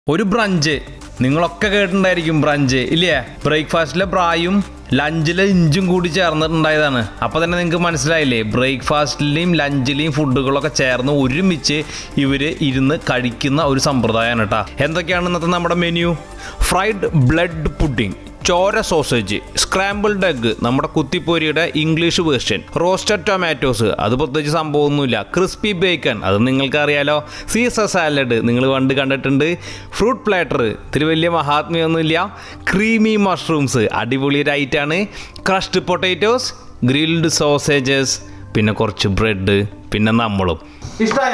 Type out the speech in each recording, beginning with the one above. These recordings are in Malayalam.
ഒരു ബ്രഞ്ച് നിങ്ങളൊക്കെ കേട്ടിട്ടുണ്ടായിരിക്കും ബ്രഞ്ച് ഇല്ലേ ബ്രേക്ക്ഫാസ്റ്റിലെ ബ്രായും ലഞ്ചിലെ ഇഞ്ചും കൂടി ചേർന്നിട്ടുണ്ടായതാണ് അപ്പോൾ തന്നെ നിങ്ങൾക്ക് മനസ്സിലായില്ലേ ബ്രേക്ക്ഫാസ്റ്റിലെയും ലഞ്ചിലെയും ഫുഡുകളൊക്കെ ചേർന്ന് ഒരുമിച്ച് ഇവർ ഇരുന്ന് കഴിക്കുന്ന ഒരു സമ്പ്രദായമാണ് കേട്ടോ എന്തൊക്കെയാണ് ഇന്നത്തെ നമ്മുടെ മെനു ഫ്രൈഡ് ബ്ലഡ് പുഡിംഗ് ചോര സോസേജ് സ്ക്രാമ്പിൾഡ് എഗ് നമ്മുടെ കുത്തിപ്പൊരിയുടെ ഇംഗ്ലീഷ് വേർഷൻ റോസ്റ്റഡ് ടൊമാറ്റോസ് അത് പ്രത്യേകിച്ച് സംഭവമൊന്നുമില്ല ക്രിസ്പി ബേക്കൺ അത് നിങ്ങൾക്ക് അറിയാലോ സീസർ സാലഡ് നിങ്ങൾ പണ്ട് കണ്ടിട്ടുണ്ട് ഫ്രൂട്ട് പ്ലാറ്റർ ഇതിൽ വലിയ മഹാത്മ്യമൊന്നുമില്ല ക്രീമി മഷ്റൂംസ് അടിപൊളി ഒരു ഐറ്റാണ് ക്രഷ്ഡ് പൊട്ടാറ്റോസ് ഗ്രിൽഡ് സോസേജസ് പിന്നെ കുറച്ച് ബ്രെഡ് പിന്നെ നമ്മളും ഇഷ്ടമായ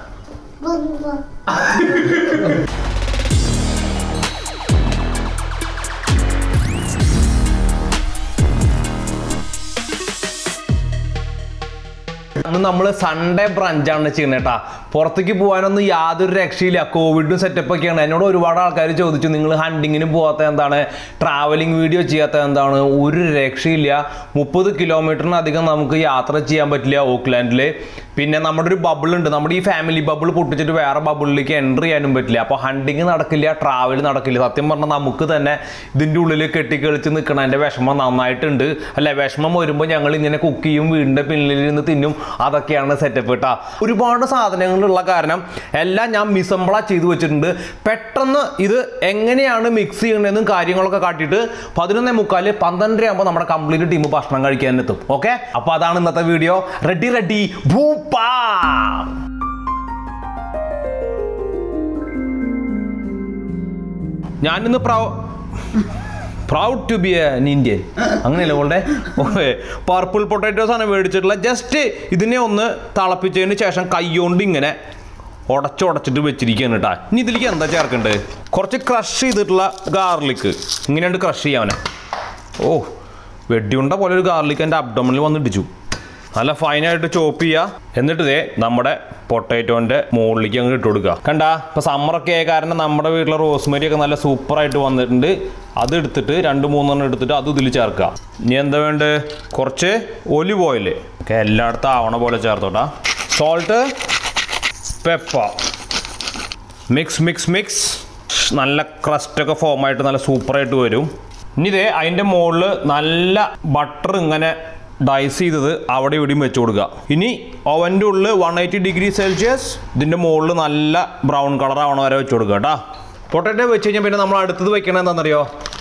അന്ന് നമ്മൾ സൺഡേ ബ്രഞ്ചാണ് ചെയ്യുന്നത് കേട്ടാ പുറത്തേക്ക് പോകാനൊന്നും യാതൊരു രക്ഷയില്ല കോവിഡും സെറ്റപ്പ് ഒക്കെയാണ് എന്നോട് ഒരുപാട് ആൾക്കാർ ചോദിച്ചു നിങ്ങൾ ഹണ്ടിങ്ങിന് പോകാത്ത എന്താണ് ട്രാവലിംഗ് വീഡിയോ ചെയ്യാത്ത എന്താണ് ഒരു രക്ഷയില്ല മുപ്പത് കിലോമീറ്ററിനധികം നമുക്ക് യാത്ര ചെയ്യാൻ പറ്റില്ല ഓക്ലാൻഡിൽ പിന്നെ നമ്മുടെ ഒരു ബബിൾ ഉണ്ട് നമ്മുടെ ഈ ഫാമിലി ബബിൾ പൊട്ടിച്ചിട്ട് വേറെ ബബിളിലേക്ക് എൻട്രി ചെയ്യാനും പറ്റില്ല അപ്പോൾ ഹണ്ടിങ് നടക്കില്ല ട്രാവൽ നടക്കില്ല സത്യം പറഞ്ഞാൽ നമുക്ക് തന്നെ ഇതിൻ്റെ ഉള്ളിൽ കെട്ടിക്കളിച്ച് നിൽക്കണതിൻ്റെ വിഷമം നന്നായിട്ടുണ്ട് അല്ലെ വിഷമം വരുമ്പോൾ ഞങ്ങൾ ഇങ്ങനെ കുക്ക് ചെയ്യും വീടിൻ്റെ പിന്നിൽ നിന്ന് തിന്നും അതൊക്കെയാണ് സെറ്റപ്പ് കേട്ടോ ഒരുപാട് സാധനങ്ങളുള്ള കാരണം എല്ലാം ഞാൻ മിസംബിള ചെയ്തു വെച്ചിട്ടുണ്ട് പെട്ടെന്ന് ഇത് എങ്ങനെയാണ് മിക്സ് ചെയ്യണമെന്നും കാര്യങ്ങളൊക്കെ കാട്ടിയിട്ട് പതിനൊന്നേ മുക്കാല് പന്ത്രണ്ടര ആകുമ്പോൾ നമ്മുടെ കംപ്ലീറ്റ് ടീം ഭക്ഷണം കഴിക്കാൻ എത്തും ഓക്കെ അപ്പോൾ അതാണ് ഇന്നത്തെ വീഡിയോ റെഡി റെഡി ഭൂപ്പാ ഞാനിന്ന് proud proud to be an Indian അങ്ങനെയല്ലേ ഓളുടെ ഓക്കെ പർപ്പിൾ പൊട്ടാറ്റോസ് ആണ് മേടിച്ചിട്ടുള്ളത് ജസ്റ്റ് ഇതിനെ ഒന്ന് തിളപ്പിച്ചതിന് ശേഷം കൈകൊണ്ട് ഇങ്ങനെ ഉടച്ചുടച്ചിട്ട് വെച്ചിരിക്കുകയാണ് കേട്ടോ ഇനി ഇതിലേക്ക് എന്താ ചേർക്കേണ്ടത് കുറച്ച് ക്രഷ് ചെയ്തിട്ടുള്ള ഗാർലിക്ക് ഇങ്ങനെയുണ്ട് ക്രഷ് ചെയ്യാവനെ ഓ വെടിയുണ്ട പോലെ ഒരു ഗാർലിക്ക് എൻ്റെ അബ്ഡോമിനിൽ വന്ന് ഇടിച്ചു നല്ല ഫൈനായിട്ട് ചോപ്പ് ചെയ്യുക എന്നിട്ട് ഇതേ നമ്മുടെ പൊട്ടാറ്റോൻ്റെ മുകളിലേക്ക് അങ്ങ് ഇട്ട് കൊടുക്കുക കണ്ട ഇപ്പോൾ സമ്മറൊക്കെ ആയ കാരണം നമ്മുടെ വീട്ടിലെ റോസ്മരി ഒക്കെ നല്ല സൂപ്പറായിട്ട് വന്നിട്ടുണ്ട് അത് എടുത്തിട്ട് രണ്ട് മൂന്നെണ്ണം എടുത്തിട്ട് അത് ഇതിൽ ചേർക്കുക ഇനി എന്താ വേണ്ടത് കുറച്ച് ഒലിവ് ഓയിൽ ഒക്കെ എല്ലായിടത്തും ആവണ പോലെ ചേർത്തോട്ടാ salt pepper mix mix mix നല്ല ക്രസ്റ്റൊക്കെ ഫോമായിട്ട് നല്ല സൂപ്പറായിട്ട് വരും ഇനി ഇതേ അതിൻ്റെ മുകളിൽ നല്ല ബട്ടർ ഇങ്ങനെ ഡൈസ് ചെയ്തത് അവിടെ ഇവിടെയും വെച്ച് കൊടുക്കുക ഇനി ഓവൻ്റെ ഉള്ളിൽ വൺ എയ്റ്റി ഡിഗ്രി സെൽഷ്യസ് ഇതിൻ്റെ മുകളിൽ നല്ല ബ്രൗൺ കളർ ആവണ വരെ വെച്ച് കൊടുക്കുക കേട്ടോ പൊട്ടറ്റോ വെച്ച് കഴിഞ്ഞാൽ പിന്നെ നമ്മൾ അടുത്തത് വെക്കണത് എന്താണെന്നറിയോ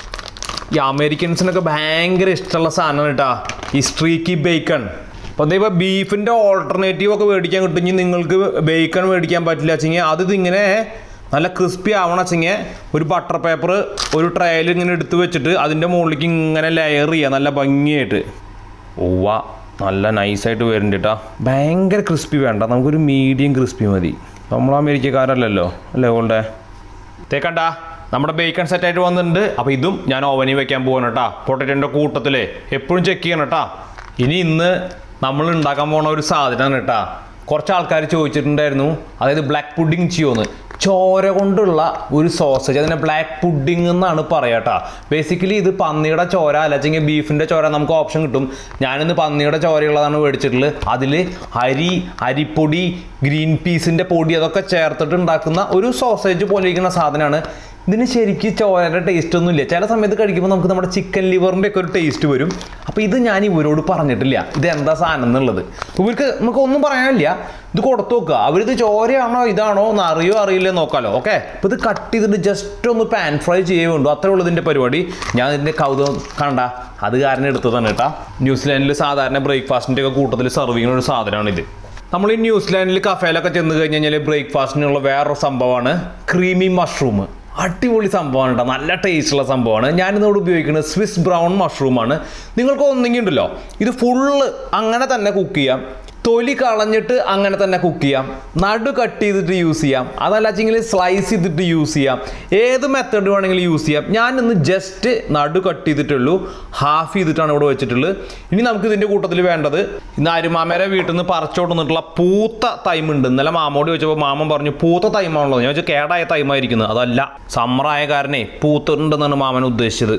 ഈ അമേരിക്കൻസിനൊക്കെ ഭയങ്കര ഇഷ്ടമുള്ള സാധനമാണ് കേട്ടാ ഈ സ്ട്രീക്കി ബേക്കൺ അപ്പോൾ ഇപ്പോൾ ബീഫിൻ്റെ ഓൾട്ടർനേറ്റീവ് ഒക്കെ മേടിക്കാൻ കിട്ടുമെങ്കിൽ നിങ്ങൾക്ക് ബേക്കൺ മേടിക്കാൻ പറ്റില്ല വെച്ചെങ്കിൽ അത് ഇതിങ്ങനെ നല്ല ക്രിസ്പി ആവണം വെച്ചെങ്കിൽ ഒരു ബട്ടർ പേപ്പർ ഒരു ട്രയൽ ഇങ്ങനെ എടുത്ത് വെച്ചിട്ട് അതിൻ്റെ മുകളിലേക്ക് ഇങ്ങനെ ലെയർ ചെയ്യുക നല്ല ഭംഗിയായിട്ട് ഉവ്വ നല്ല നൈസായിട്ട് വരുന്നുണ്ട് കേട്ടോ ഭയങ്കര ക്രിസ്പി വേണ്ട നമുക്കൊരു മീഡിയം ക്രിസ്പി മതി നമ്മൾ അമേരിക്കക്കാരല്ലല്ലോ അല്ലേ ഓൾഡേ തേക്കണ്ട നമ്മുടെ ബേക്കൺ സെറ്റായിട്ട് വന്നിട്ടുണ്ട് അപ്പോൾ ഇതും ഞാൻ ഓവനിൽ വെക്കാൻ പോവാണ് കേട്ടോ പൊട്ടറ്റോൻ്റെ കൂട്ടത്തിലേ എപ്പോഴും ചെക്ക് ചെയ്യണം കേട്ടോ ഇനി ഇന്ന് നമ്മൾ ഉണ്ടാക്കാൻ പോണ ഒരു സാധനമാണ് കേട്ടോ കുറച്ച് ആൾക്കാർ ചോദിച്ചിട്ടുണ്ടായിരുന്നു അതായത് ബ്ലാക്ക് പുഡിങ് ചെയ്യുമെന്ന് ചോര കൊണ്ടുള്ള ഒരു സോസേജ് അതിനെ ബ്ലാക്ക് പുഡിംഗ് എന്നാണ് പറയുക കേട്ടോ ബേസിക്കലി ഇത് പന്നിയുടെ ചോര അല്ലെങ്കിൽ ബീഫിൻ്റെ ചോര നമുക്ക് ഓപ്ഷൻ കിട്ടും ഞാനിന്ന് പന്നിയുടെ ചോരയുള്ളതാണ് മേടിച്ചിട്ടുള്ളത് അതിൽ അരി അരിപ്പൊടി ഗ്രീൻ പീസിൻ്റെ പൊടി അതൊക്കെ ചേർത്തിട്ട് ഉണ്ടാക്കുന്ന ഒരു സോസേജ് പോലെ ഇരിക്കുന്ന സാധനമാണ് ഇതിന് ശരിക്കും ചോരയുടെ ടേസ്റ്റ് ഒന്നും ഇല്ല ചില സമയത്ത് കഴിക്കുമ്പോൾ നമുക്ക് നമ്മുടെ ചിക്കൻ ലിവറിൻ്റെ ഒക്കെ ഒരു ടേസ്റ്റ് വരും അപ്പോൾ ഇത് ഞാൻ ഇവരോട് പറഞ്ഞിട്ടില്ല ഇത് എന്താ സാധനം എന്നുള്ളത് ഇവർക്ക് നമുക്ക് ഒന്നും പറയാനില്ല ഇത് കൊടുത്തു നോക്കുക അവരിത് ചോരയാണോ ഇതാണോ എന്ന് അറിയോ അറിയില്ലേ നോക്കാലോ ഓക്കെ അപ്പോൾ ഇത് കട്ട് ചെയ്തിട്ട് ജസ്റ്റ് ഒന്ന് പാൻ ഫ്രൈ ചെയ്യേ വേണ്ടു അത്രേ ഉള്ളൂ ഇതിൻ്റെ പരിപാടി ഞാൻ ഇതിൻ്റെ കൗതുകം കണ്ട അത് കാരണം എടുത്തതാണ് കേട്ടാ ന്യൂസിലാൻഡിൽ സാധാരണ ബ്രേക്ക്ഫാസ്റ്റിൻ്റെ ഒക്കെ കൂട്ടത്തിൽ സെർവ് ചെയ്യുന്ന ഒരു സാധനമാണിത് നമ്മൾ ഈ ന്യൂസിലാൻഡിൽ കഫേലൊക്കെ ചെന്ന് കഴിഞ്ഞ് കഴിഞ്ഞാൽ ബ്രേക്ക്ഫാസ്റ്റിനുള്ള വേറൊരു സംഭവമാണ് ക്രീമി മഷ്റൂം അടിപൊളി സംഭവമാണ് കേട്ടോ നല്ല ടേസ്റ്റുള്ള സംഭവമാണ് ഞാനിന്നോട് ഉപയോഗിക്കുന്നത് സ്വിസ് ബ്രൗൺ മഷ്റൂമാണ് നിങ്ങൾക്ക് ഒന്നെങ്കിൽ ഉണ്ടല്ലോ ഇത് ഫുള്ള് അങ്ങനെ തന്നെ കുക്ക് ചെയ്യാം തൊലി കളഞ്ഞിട്ട് അങ്ങനെ തന്നെ കുക്ക് ചെയ്യാം നടു കട്ട് ചെയ്തിട്ട് യൂസ് ചെയ്യാം അതല്ല വെച്ചെങ്കിൽ സ്ലൈസ് ചെയ്തിട്ട് യൂസ് ചെയ്യാം ഏത് മെത്തേഡ് വേണമെങ്കിലും യൂസ് ചെയ്യാം ഞാൻ ഇന്ന് ജസ്റ്റ് നടു കട്ട് ചെയ്തിട്ടുള്ളൂ ഹാഫ് ചെയ്തിട്ടാണ് ഇവിടെ വെച്ചിട്ടുള്ളത് ഇനി നമുക്ക് ഇതിൻ്റെ കൂട്ടത്തിൽ വേണ്ടത് ഇന്ന് അരുമാമേരെ വീട്ടിൽ നിന്ന് പറിച്ചോണ്ടുന്നിട്ടുള്ള പൂത്ത തൈമുണ്ട് ഇന്നലെ മാമോട് ചോദിച്ചപ്പോൾ മാമൻ പറഞ്ഞു പൂത്ത തൈമാണല്ലോ ഞാൻ വെച്ചാൽ കേടായ തൈമായിരിക്കുന്നത് അതല്ല സമ്മറായ കാരണേ പൂത്തുണ്ടെന്നാണ് മാമൻ ഉദ്ദേശിച്ചത്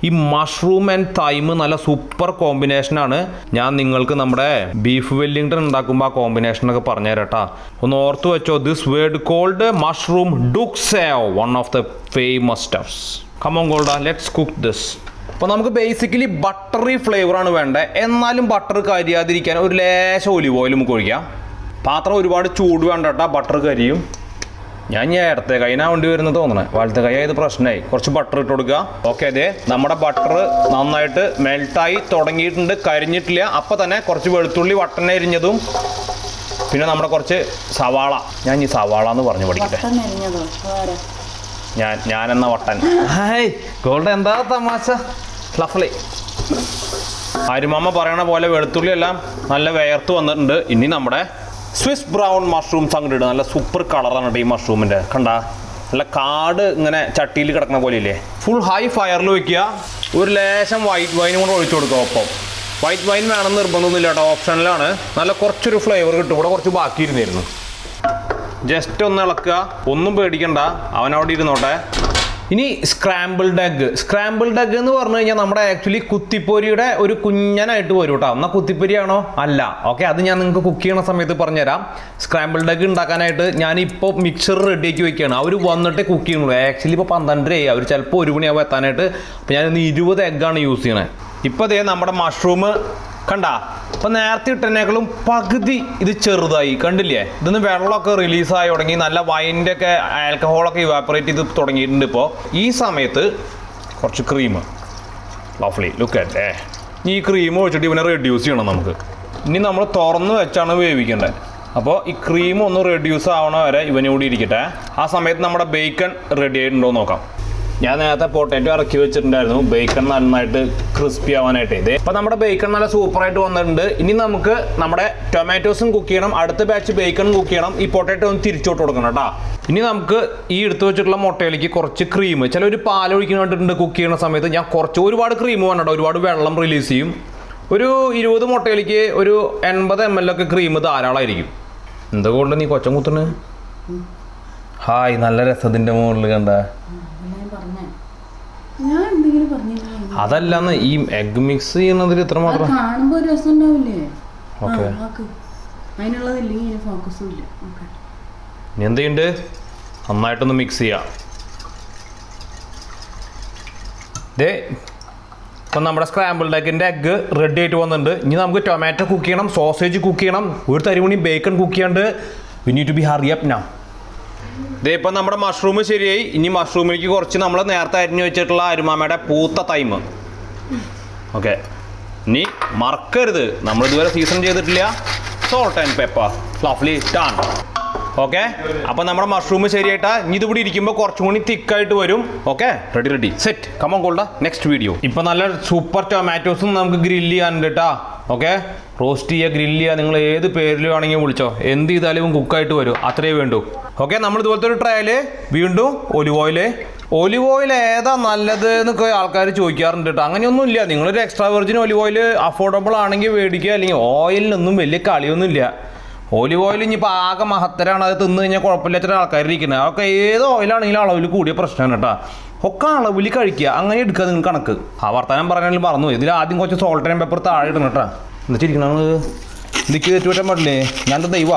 ഈ മഷ്റൂം ആൻഡ് തൈം നല്ല സൂപ്പർ കോമ്പിനേഷനാണ് ഞാൻ നിങ്ങൾക്ക് നമ്മുടെ ബീഫ് വെല്ലിംഗ്ടൺ ഉണ്ടാക്കുമ്പോൾ ആ കോമ്പിനേഷനൊക്കെ പറഞ്ഞു തരട്ടാ ഒന്ന് ഓർത്ത് വെച്ചോ this word called mushroom duxelles one of the famous stuffs come on ഗോൾഡ ലെറ്റ്സ് കുക്ക് ദിസ് അപ്പോൾ നമുക്ക് ബേസിക്കലി ബട്ടറി ഫ്ലേവറാണ് വേണ്ടത് എന്നാലും ബട്ടർ കരിയാതിരിക്കാൻ ഒരു ലേശം ഒലിവ് ഓയിൽ നമുക്ക് ഒഴിക്കാം പാത്രം ഒരുപാട് ചൂട് വേണ്ട കേട്ടോ ബട്ടർ കരിയും ഞാൻ ഞാൻ ഇടത്തെ കൈനാ വേണ്ടി വരുന്നത് തോന്നണേ വലത്തെ കൈ ആയത് പ്രശ്നമായി കുറച്ച് ബട്ടർ ഇട്ട് കൊടുക്കുക ഓക്കെ അതെ നമ്മുടെ ബട്ടർ നന്നായിട്ട് മെൽട്ടായി തുടങ്ങിയിട്ടുണ്ട് കരിഞ്ഞിട്ടില്ല അപ്പം തന്നെ കുറച്ച് വെളുത്തുള്ളി വട്ടന എരിഞ്ഞതും പിന്നെ നമ്മുടെ കുറച്ച് സവാള ഞാൻ ഈ സവാള എന്ന് പറഞ്ഞു പഠിക്കട്ടെ വട്ടം നെരിഞ്ഞതോ വേറെ ഞാൻ ഞാനെന്ന വട്ടൻ ഹായ് ഗോൾഡ് എന്താ തമാശ ലഫ്ലി അരുമാമ്മ പറയണ പോലെ വെളുത്തുള്ളി എല്ലാം നല്ല വേർത്ത് വന്നിട്ടുണ്ട് ഇനി നമ്മുടെ സ്വിസ് ബ്രൗൺ മഷ്റൂംസ് അങ്ങോട്ട് ഇടുക നല്ല സൂപ്പർ കളറാണ് കേട്ടോ ഈ മഷ്റൂമിൻ്റെ കണ്ട നല്ല കാട് ഇങ്ങനെ ചട്ടിയിൽ കിടക്കുന്ന പോലെ ഇല്ലേ ഫുൾ ഹൈ ഫയറിൽ വെക്കുക ഒരു ലേശം വൈറ്റ് വൈനും കൂടെ ഒഴിച്ചു കൊടുക്കുക ഒപ്പം വൈറ്റ് വൈൻ വേണമെന്ന് നിർബന്ധമൊന്നുമില്ല കേട്ടോ ഓപ്ഷനിലാണ് നല്ല കുറച്ചൊരു ഫ്ലേവർ കിട്ടും ഇവിടെ കുറച്ച് ബാക്കി ഇരുന്നിരുന്നു ജസ്റ്റ് ഒന്ന് ഇളക്കുക ഒന്നും പേടിക്കണ്ട അവൻ അവിടെ ഇരുന്നോട്ടെ ഇനി സ്ക്രാമ്പിൾഡ് എഗ് സ്ക്രാമ്പിൾഡ് എഗ് എന്ന് പറഞ്ഞു കഴിഞ്ഞാൽ നമ്മുടെ ആക്ച്വലി കുത്തിപ്പൊരിയുടെ ഒരു കുഞ്ഞനായിട്ട് വരും കേട്ടോ എന്നാൽ കുത്തിപ്പൊരിയാണോ അല്ല ഓക്കെ അത് ഞാൻ നിങ്ങൾക്ക് കുക്ക് ചെയ്യണ സമയത്ത് പറഞ്ഞുതരാം സ്ക്രാമ്പിൾഡ് എഗ് ഉണ്ടാക്കാനായിട്ട് ഞാനിപ്പോൾ മിക്സർ റെഡിയാക്കി വെക്കുകയാണ് അവർ വന്നിട്ട് കുക്ക് ചെയ്യുന്നുള്ളൂ ആക്ച്വലി ഇപ്പോൾ പന്ത്രണ്ടരയായി അവർ ചിലപ്പോൾ ഒരു മണിയാവും എത്താനായിട്ട് അപ്പോൾ ഞാൻ ഇന്ന് ഇരുപത് എഗ്ഗാണ് യൂസ് ചെയ്യണത് ഇപ്പോൾ ദേ നമ്മുടെ മഷ്റൂം കണ്ട അപ്പൊ നേരത്തെ ഇട്ടതിനേക്കാളും പകുതി ഇത് ചെറുതായി കണ്ടില്ലേ ഇതിന്ന് വെള്ളമൊക്കെ റിലീസായി തുടങ്ങി നല്ല വൈൻ്റെ ഒക്കെ ആൽക്കഹോളൊക്കെ ഇവാപ്പറേറ്റ് ചെയ്ത് തുടങ്ങിയിട്ടുണ്ട് ഇപ്പോൾ ഈ സമയത്ത് കുറച്ച് ക്രീം ലഫ്ലി ലുക്ക് അല്ലേ ഈ ക്രീം ഒഴിച്ചിട്ട് ഇവനെ റെഡ്യൂസ് ചെയ്യണം നമുക്ക് ഇനി നമ്മൾ തുറന്ന് വെച്ചാണ് വേവിക്കേണ്ടത് അപ്പോൾ ഈ ക്രീം ഒന്ന് റെഡ്യൂസ് ആവണ വരെ ഇവനോട് ഇരിക്കട്ടെ ആ സമയത്ത് നമ്മുടെ ബേക്കൺ റെഡി ആയിട്ടുണ്ടോ എന്ന് നോക്കാം ഞാൻ നേരത്തെ പൊട്ടാറ്റോ ഇറക്കി വെച്ചിട്ടുണ്ടായിരുന്നു ബേക്കൺ നന്നായിട്ട് ക്രിസ്പി ആവാനായിട്ട് ഇതേ ഇപ്പം നമ്മുടെ ബേക്കൺ നല്ല സൂപ്പറായിട്ട് വന്നിട്ടുണ്ട് ഇനി നമുക്ക് നമ്മുടെ ടൊമാറ്റോസും കുക്ക് ചെയ്യണം അടുത്ത ബാച്ച് ബേക്കൺ കുക്ക് ചെയ്യണം ഈ പൊട്ടാറ്റോ ഒന്ന് തിരിച്ചോട്ട് കൊടുക്കണം കേട്ടോ ഇനി നമുക്ക് ഈ എടുത്തു വെച്ചിട്ടുള്ള മുട്ടയിലേക്ക് കുറച്ച് ക്രീം ചിലർ പാൽ ഒഴിക്കുന്നുണ്ട് കുക്ക് ചെയ്യുന്ന സമയത്ത് ഞാൻ കുറച്ച് ഒരുപാട് ക്രീം വേണം ഒരുപാട് വെള്ളം റിലീസ് ചെയ്യും ഒരു ഇരുപത് മുട്ടയിലേക്ക് ഒരു എൺപത് എം എൽ ഒക്കെ ക്രീം ധാരാളമായിരിക്കും എന്തുകൊണ്ട് നീ കൊച്ചം കുത്തുന്നു ഹായ് നല്ല രസത്തിൻ്റെ മുകളിൽ കണ്ട ഞാൻ പറഞ്ഞേ ഞാൻ എന്തെങ്കിലും പറഞ്ഞില്ല അതല്ലാന്ന് ഈ എഗ് മിക്സ് ചെയ്യുന്നതിൽ ഇത്ര അത് മാത്രം കാണുമ്പോ ഒരു രസം ഉണ്ടാവില്ലേ ആ, Okay. ആക്ക്. അതിനുള്ളതില്ലെങ്കിൽ ഇതിന് ഫോക്കസും ഇല്ല ഓക്കെ ഇനി എന്തുണ്ട് നന്നായിട്ടൊന്ന് മിക്സ് ചെയ്യാം ദേ ഇപ്പം നമ്മുടെ സ്ക്രാമ്പിൾഡ് എഗിൻ്റെ എഗ്ഗ് റെഡി ആയിട്ട് വന്നിട്ടുണ്ട് ഇനി നമുക്ക് ടൊമാറ്റോ കുക്ക് ചെയ്യണം സോസേജ് കുക്ക് ചെയ്യണം ഒരു തരിമണി ബേക്കൺ കുക്ക് ചെയ്യാണ്ട് we need to be hurry up now ദേ ഇപ്പം നമ്മുടെ മഷ്റൂം ശരിയായി ഇനി മഷ്റൂമിലേക്ക് കുറച്ച് നമ്മൾ നേരത്തെ അരിഞ്ഞു വെച്ചിട്ടുള്ള അരുമാമയുടെ പൂത്ത തൈമ് ഓക്കെ ഇനി മറക്കരുത് നമ്മൾ ഇതുവരെ സീസൺ ചെയ്തിട്ടില്ല സോൾട്ട് ആൻഡ് പെപ്പർ ലഫ്ലി ഡൺ ഓക്കെ അപ്പം നമ്മുടെ മഷ്റൂം ശരിയായിട്ടാ ഇനി ഇതിവിടെ ഇരിക്കുമ്പോൾ കുറച്ചും കൂടി തിക്കായിട്ട് വരും okay ready ready set come on ഗോൾഡ നെക്സ്റ്റ് വീഡിയോ ഇപ്പം നല്ല സൂപ്പർ ടൊമാറ്റോസും നമുക്ക് ഗ്രില്ല് ചെയ്യാനുണ്ട് കേട്ടാ ഓക്കെ റോസ്റ്റ് ചെയ്യുക ഗ്രില്ല് ചെയ്യുക നിങ്ങൾ ഏത് പേരിൽ വേണമെങ്കിൽ വിളിച്ചോ എന്ത് ചെയ്താലും കുക്കായിട്ട് വരും അത്രയേ വേണ്ടൂ ഓക്കെ നമ്മൾ ഇതുപോലത്തെ ഒരു ട്രയല് വീണ്ടും ഒലിവ് ഓയില് ഒലിവ് ഓയിൽ ഏതാ നല്ലത് എന്നൊക്കെ ആൾക്കാർ ചോദിക്കാറുണ്ട് കേട്ടോ അങ്ങനെയൊന്നും ഇല്ല നിങ്ങളൊരു extra virgin olive oil affordable ആണെങ്കിൽ മേടിക്കുക അല്ലെങ്കിൽ ഓയിലിനൊന്നും വലിയ കളിയൊന്നും ഇല്ല ഒലിവ് ഓയിൽ ഇനിയിപ്പോൾ ആകെ മഹത്തരാണ് അത് തിന്ന് കഴിഞ്ഞാൽ കുഴപ്പമില്ലാത്ത ആൾക്കാർ ഇരിക്കുന്നത് അതൊക്കെ ഏത് ഓയിലാണെങ്കിലും അളവിൽ കൂടിയ പ്രശ്നമാണ് കേട്ടോ ഒക്കെ അളവിൽ കഴിക്കുക അങ്ങനെ എടുക്കുക നിങ്ങൾ കണക്ക് ആ വർത്തമാനം പറഞ്ഞാലും മറന്നു ഇതിൽ ആദ്യം കുറച്ച് സോൾട്ട് ആൻഡ് പെപ്പർ താഴെ ഇടണം കേട്ടോ എന്താ ചിരിക്കണം ഇതിക്ക് തെറ്റുപറ്റാൻ പാടില്ലേ ഞാൻ ദൈവാ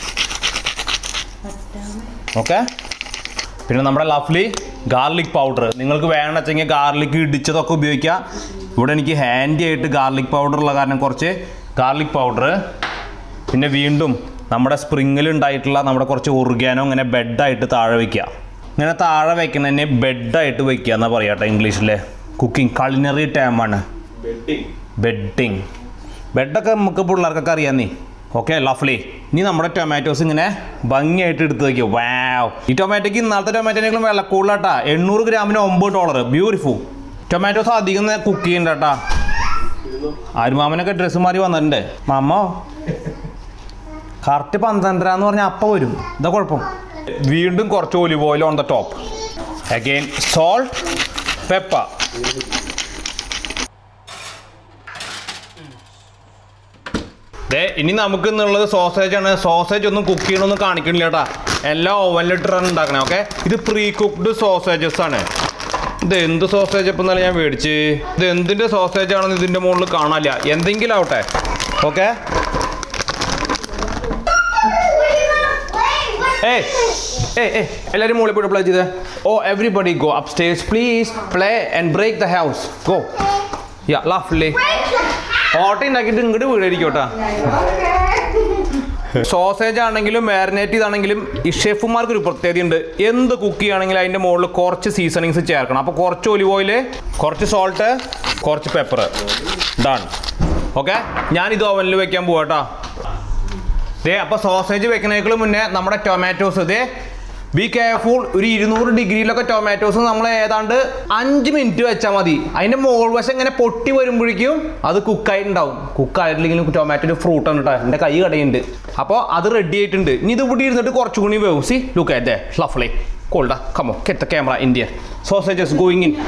ഓക്കെ പിന്നെ നമ്മുടെ ലഫ്ലി ഗാർലിക് പൗഡർ നിങ്ങൾക്ക് വേണമെന്ന് വെച്ചെങ്കിൽ ഗാർലിക് ഇടിച്ചതൊക്കെ ഉപയോഗിക്കാം ഇവിടെ എനിക്ക് ഹാൻഡി ആയിട്ട് ഗാർലിക് പൗഡർ ഉള്ള കാരണം കുറച്ച് ഗാർലിക് പൗഡർ പിന്നെ വീണ്ടും നമ്മുടെ സ്പ്രിങ്ങിൽ ഉണ്ടായിട്ടുള്ള നമ്മുടെ കുറച്ച് ഒർഗാനോ ഇങ്ങനെ ബെഡായിട്ട് താഴെ വയ്ക്കുക ഇങ്ങനെ താഴെ വയ്ക്കുന്നതിനെ ബെഡായിട്ട് വയ്ക്കുക എന്നാ പറയാട്ടെ ഇംഗ്ലീഷിൽ കുക്കിംഗ് കളിനറി ടേമാണ് ബെഡിങ് ബെഡൊക്കെ നമുക്ക് പിള്ളേർക്കൊക്കെ അറിയാം നീ ഓക്കെ ലഫ്ലി ഇനി നമ്മുടെ ടൊമാറ്റോസ് ഇങ്ങനെ ഭംഗിയായിട്ട് എടുത്ത് വയ്ക്കുക വാവ് ഈ ടൊമാറ്റോക്ക് ഇന്നാളത്തെ ടൊമാറ്റോനേക്കാളും വില കൂടുതലാട്ടാ എണ്ണൂറ് ഗ്രാമിന് ഒമ്പത് ഡോളർ ബ്യൂട്ടിഫുൾ ടൊമാറ്റോസ് അധികം കുക്ക് ചെയ്യണ്ടാട്ടാ ആരുമാമനൊക്കെ ഡ്രസ്സ് മാറി വന്നിട്ടുണ്ട് മാമോ കറക്റ്റ് പന്ത്രണ്ടര എന്ന് പറഞ്ഞാൽ അപ്പം വരും ഇതാ കുഴപ്പം വീണ്ടും കുറച്ച് olive oil on the top again salt pepper ദേ ഇനി നമുക്ക് എന്നുള്ളത് സോസേജ് ആണ് സോസേജ് ഒന്നും കുക്ക് ചെയ്യണമെന്ന് കാണിക്കണില്ല കേട്ടാ എല്ലാം ഓവനിലിട്ടാണ് ഉണ്ടാക്കണേ ഓക്കെ ഇത് പ്രീ കുക്ക്ഡ് സോസേജസ് ആണ് ഇത് എന്ത് സോസേജ് ഇപ്പം ഇന്നലെ ഞാൻ മേടിച്ച് ഇത് എന്തിൻ്റെ സോസേജ് ആണെന്ന് ഇതിൻ്റെ മുകളിൽ കാണാനില്ല എന്തെങ്കിലും ആവട്ടെ ഓക്കെ ഏയ് ഏയ് ഏയ് എല്ലാവരും മുകളിൽ പോയിട്ട് പ്ലേ ചെയ്തേ oh everybody go up stairs please play and break the house go ya ലഫ്ലി ഓട്ട ഉണ്ടാക്കിയിട്ട് ഇങ്ങോട്ട് വീടായിരിക്കോട്ടാ സോസേജ് ആണെങ്കിലും മാരിനേറ്റ് ചെയ്താണെങ്കിലും ഈ ഷെഫുമാർക്ക് ഒരു പ്രത്യേകതയുണ്ട് എന്ത് കുക്ക് ചെയ്യുകയാണെങ്കിലും അതിൻ്റെ മുകളിൽ കുറച്ച് സീസണിങ്സ് ചേർക്കണം അപ്പോൾ കുറച്ച് ഒലിവ് ഓയിൽ കുറച്ച് സോൾട്ട് കുറച്ച് പെപ്പർ ഡൺ ഓക്കെ ഞാനിത് ഓവനിൽ വെക്കാൻ പോവാട്ടാ ദേ അപ്പോൾ സോസേജ് വെക്കണേക്കാൾ മുന്നേ നമ്മുടെ ടൊമാറ്റോസ് ദേ ബി കെയർഫുൾ ഒരു ഇരുന്നൂറ് ഡിഗ്രിയിലൊക്കെ ടൊമാറ്റോസ് നമ്മൾ ഏതാണ്ട് അഞ്ച് മിനിറ്റ് വെച്ചാൽ മതി അതിൻ്റെ മോൾ വശം ഇങ്ങനെ പൊട്ടി വരുമ്പോഴേക്കും അത് കുക്കായിട്ടുണ്ടാവും കുക്കായിട്ടില്ലെങ്കിലും ടൊമാറ്റോയുടെ ഫ്രൂട്ട് ആണ് കേട്ടോ എൻ്റെ കൈ കടയുണ്ട് അപ്പോൾ അത് റെഡി ആയിട്ടുണ്ട് ഇനി ഇത് ഇവിടെ ഇരുന്നിട്ട് കുറച്ചുകൂടി വേവും സി ലുക്ക് അറ്റ് ലഫ്ലി കോൾഡ കമോ കെത്ത camera India sausages going in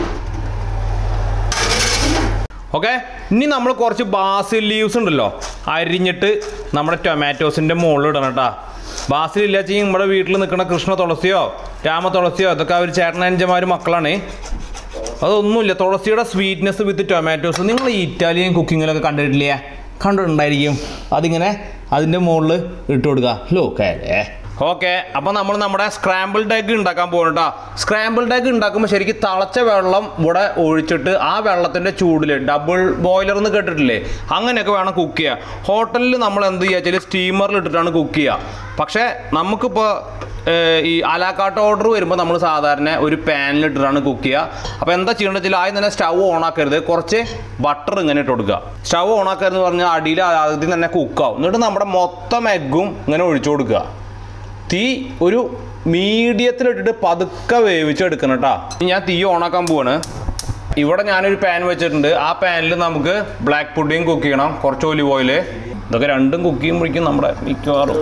okay ഇനി നമ്മൾ കുറച്ച് ബാസിൽ ലീവ്സ് ഉണ്ടല്ലോ അരിഞ്ഞിട്ട് നമ്മുടെ ടൊമാറ്റോസിൻ്റെ മുകളിൽ ഇടണം കേട്ടോ ബാസിൽ ഇല്ലാച്ചെങ്കിൽ നമ്മുടെ വീട്ടിൽ നിൽക്കുന്ന കൃഷ്ണ തുളസിയോ രാമ തുളസിയോ ഇതൊക്കെ അവർ ചേട്ടനഞ്ചന്മാർ മക്കളാണ് അതൊന്നുമില്ല തുളസിയുടെ സ്വീറ്റ്നെസ് വിത്ത് ടൊമാറ്റോസ് നിങ്ങൾ ഈ ഇറ്റാലിയൻ കുക്കിങ്ങിലൊക്കെ കണ്ടിട്ടില്ലേ കണ്ടിട്ടുണ്ടായിരിക്കും അതിങ്ങനെ അതിൻ്റെ മുകളിൽ ഇട്ട് കൊടുക്കുക ലോക്കേ ഓക്കെ അപ്പോൾ നമ്മൾ നമ്മുടെ സ്ക്രാമ്പിൾഡ് എഗ് ഉണ്ടാക്കാൻ പോകും കേട്ടോ സ്ക്രാമ്പിൾഡ് എഗ് ഉണ്ടാക്കുമ്പോൾ ശരിക്കും തിളച്ച വെള്ളം ഇവിടെ ഒഴിച്ചിട്ട് ആ വെള്ളത്തിൻ്റെ ചൂടിൽ ഡബിൾ ബോയിലർ എന്ന് കേട്ടിട്ടില്ലേ അങ്ങനെയൊക്കെ വേണം കുക്ക് ചെയ്യുക ഹോട്ടലിൽ നമ്മൾ എന്ത് ചെയ്യുക വെച്ചാൽ സ്റ്റീമറിൽ ഇട്ടിട്ടാണ് കുക്ക് ചെയ്യുക പക്ഷേ നമുക്കിപ്പോൾ ഏഹ് ഈ അലാക്കാട്ട് ഓർഡർ വരുമ്പോൾ നമ്മൾ സാധാരണ ഒരു പാനിലിട്ടിട്ടാണ് കുക്ക് ചെയ്യുക അപ്പോൾ എന്താ ചെയ്യേണ്ടത് വെച്ചാൽ ആദ്യം തന്നെ സ്റ്റൗ ഓൺ ആക്കരുത് കുറച്ച് ബട്ടർ ഇങ്ങനെ ഇട്ട് കൊടുക്കുക സ്റ്റൗ ഓൺ ആക്കരുതെന്ന് പറഞ്ഞാൽ അടിയിൽ ആദ്യം തന്നെ കുക്കാവും എന്നിട്ട് നമ്മുടെ മൊത്തം എഗ്ഗും ഇങ്ങനെ ഒഴിച്ചു കൊടുക്കുക തീ ഒരു മീഡിയത്തിലിട്ടിട്ട് പതുക്കെ വേവിച്ചെടുക്കണം കേട്ടോ ഇനി ഞാൻ തീ ഓണാക്കാൻ പോവാണ് ഇവിടെ ഞാനൊരു പാൻ വെച്ചിട്ടുണ്ട് ആ പാനിൽ നമുക്ക് ബ്ലാക്ക് പുഡിങ് കുക്ക് ചെയ്യണം കുറച്ച് ഒലിവ് ഓയിൽ ഇതൊക്കെ രണ്ടും കുക്ക് ചെയ്യുമ്പോഴേക്കും നമ്മുടെ മിക്കവാറും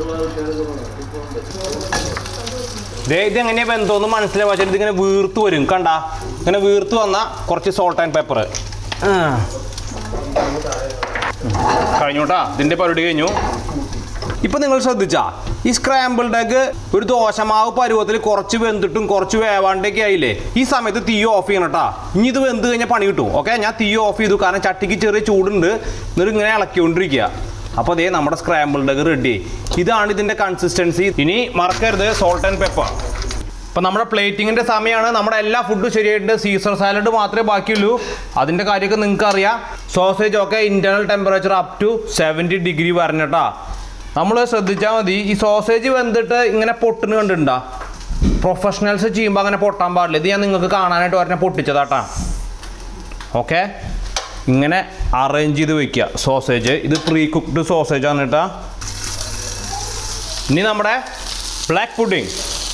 ദേ ഇത് എങ്ങനെയാ ബന്ധമെന്ന് മനസ്സിലാവാ വെച്ചാൽ ഇതിങ്ങനെ വീർത്ത് വരും കണ്ട ഇങ്ങനെ വീർത്ത് വന്ന കുറച്ച് സോൾട്ട് ആൻഡ് പെപ്പർ കഴിഞ്ഞു കേട്ടാ ഇതിന്റെ പരിപാടി കഴിഞ്ഞു ഇപ്പൊ നിങ്ങൾ ശ്രദ്ധിച്ചാ ഈ സ്ക്രാമ്പിൾഡ് എഗ് ഒരു ദോശമാവ് പരുവത്തിൽ കുറച്ച് വെന്തിട്ടും കുറച്ച് വേവാണ്ടൊക്കെ ആയില്ലേ ഈ സമയത്ത് തീ ഓഫ് ചെയ്യണം കേട്ടാ ഇനി ഇത് വെന്ത് കഴിഞ്ഞാൽ പണി കിട്ടും ഓക്കെ ഞാൻ തീ ഓഫ് ചെയ്തു കാരണം ചട്ടിക്ക് ചെറിയ ചൂടുണ്ട് എന്നിട്ട് ഇങ്ങനെ ഇളക്കിക്കൊണ്ടിരിക്കുക അപ്പോൾ അതേ നമ്മുടെ സ്ക്രാമ്പിൾഡ് എഗ് റെഡി ഇതാണ് ഇതിന്റെ കൺസിസ്റ്റൻസി ഇനി മറക്കരുത് സോൾട്ട് ആൻഡ് പെപ്പർ ഇപ്പം നമ്മുടെ പ്ലേറ്റിങ്ങിൻ്റെ സമയമാണ് നമ്മുടെ എല്ലാ ഫുഡും ശരിയായിട്ട് സീസർ സാലഡ് മാത്രമേ ബാക്കിയുള്ളൂ അതിൻ്റെ കാര്യമൊക്കെ നിങ്ങൾക്ക് അറിയാം സോസേജ് ഒക്കെ internal temperature up to seventy degree വരണട്ടാ നമ്മൾ ശ്രദ്ധിച്ചാൽ മതി ഈ സോസേജ് വെന്തിട്ട് ഇങ്ങനെ പൊട്ടുന്ന കണ്ടിട്ടുണ്ടോ പ്രൊഫഷണൽസ് ചെയ്യുമ്പോൾ അങ്ങനെ പൊട്ടാൻ പാടില്ല ഇത് ഞാൻ നിങ്ങൾക്ക് കാണാനായിട്ട് ഒരെണ്ണം പൊട്ടിച്ചതാട്ടാ ഓക്കെ ഇങ്ങനെ അറേഞ്ച് ചെയ്ത് വെക്കുക സോസേജ് ഇത് പ്രീ കുക്ക്ഡ് സോസേജ് ആണ് കേട്ടോ ഇനി നമ്മുടെ black pudding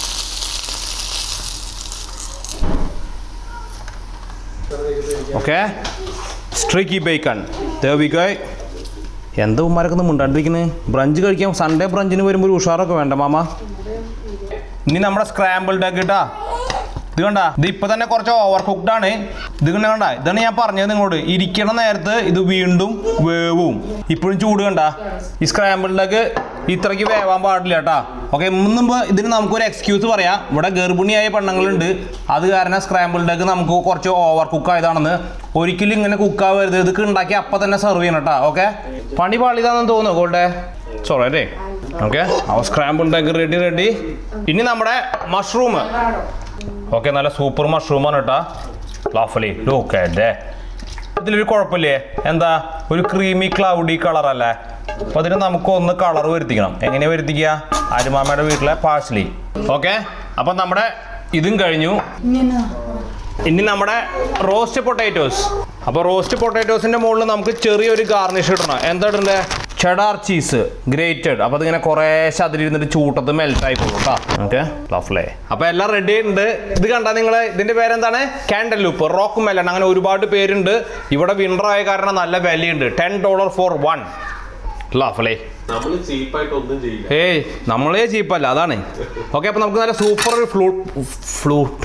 okay streaky bacon ദേവികായ് എന്താ ഉമ്മാരൊക്കെ ഒന്ന് മുണ്ടാണ്ടിരിക്കുന്നത് ബ്രഞ്ച് കഴിക്കാൻ സൺഡേ ബ്രഞ്ചിന് വരുമ്പോൾ ഒരു ഉഷാറൊക്കെ വേണ്ട മാമ ഇനി നമ്മുടെ സ്ക്രാമ്പിൾഡ് എഗ് ഇട്ടാ ഇത് കണ്ട ഇത് ഇപ്പൊ തന്നെ കുറച്ച് ഓവർ കുക്ക്ഡ് ആണ് ഇത് കണ്ട കണ്ട ഇതാണ് ഞാൻ പറഞ്ഞത് നിങ്ങളോട് ഇരിക്കണ നേരത്ത് ഇത് വീണ്ടും വേവും ഇപ്പോഴും ചൂട് കണ്ട ഈ സ്ക്രാമ്പിൾഡ് എഗ് ഇത്രയ്ക്ക് വേവാൻ പാടില്ല കേട്ടാ ഓക്കെ മുമ്പ് ഇതിന് നമുക്കൊരു എക്സ്ക്യൂസ് പറയാം ഇവിടെ ഗർഭിണിയായ പെണ്ണുങ്ങളുണ്ട് അത് കാരണം സ്ക്രാമ്പിൾഡ് എഗ് നമുക്ക് കുറച്ച് ഓവർ കുക്ക് ആയതാണെന്ന് ഒരിക്കലും ഇങ്ങനെ കുക്കാവരുത് ഇത് ഉണ്ടാക്കി അപ്പം തന്നെ സെർവ് ചെയ്യണം കേട്ടോ ഓക്കെ പണി പാളിയതാണെന്ന് തോന്നുന്നു ഗോൾഡേ സോറി അല്ലേ ഓക്കെ അവ സ്ക്രാമ്പിൾഡ് എഗ് റെഡി റെഡി ഇനി നമ്മുടെ മഷ്റൂം ഓക്കെ നല്ല സൂപ്പർ മഷ്റൂമാണ് കേട്ടാ ലഫലി ഓക്കെ ഇതിലൊരു കുഴപ്പമില്ലേ എന്താ ഒരു ക്രീമി ക്ലൗഡി കളർ അല്ലേ അപ്പൊ അതിന് നമുക്ക് ഒന്ന് കളർ വരുത്തിക്കണം എങ്ങനെ വരുത്തിക്കുക അരുമാമയുടെ വീട്ടിലെ പാഴ്സലി ഓക്കെ അപ്പൊ നമ്മുടെ ഇതും കഴിഞ്ഞു ഇങ്ങനെ ഇനി നമ്മുടെ റോസ്റ്റ് പൊട്ടാറ്റോസ് അപ്പോൾ റോസ്റ്റ് പൊട്ടാറ്റോസിന്റെ മുകളിൽ നമുക്ക് ചെറിയൊരു ഗാർണിഷ് ഇടണം എന്താ ഇടണ്ടേ ചെഡാർ ചീസ് ഗ്രേറ്റഡ് അപ്പോൾ അതിങ്ങനെ കുറേശ്ശെ അതിലിരുന്നിട്ട് ചൂട്ടത്ത് മെൽറ്റ് ആയി പോകും കേട്ടോ ഓക്കെ ലഫ്ലേ അപ്പോൾ എല്ലാം റെഡി ഉണ്ട് ഇത് കണ്ടാ നിങ്ങൾ ഇതിന്റെ പേരെന്താണ് കാൻഡൽ ലൂപ്പ് റോക്ക് മെലൺ അങ്ങനെ ഒരുപാട് പേരുണ്ട് ഇവിടെ വിൻഡർ ആയ കാരണം നല്ല വിലയുണ്ട് ടെൻ ഡോളർ ഫോർ വൺ ലഫ്ലേ നമ്മള് ചീപ്പായിട്ട് ഒന്നും ചെയ്യില്ല ഏയ് നമ്മളേ ചീപ്പല്ല അതാണ് ഓക്കെ അപ്പോൾ നമുക്ക് നല്ല സൂപ്പർ ഒരു flute flute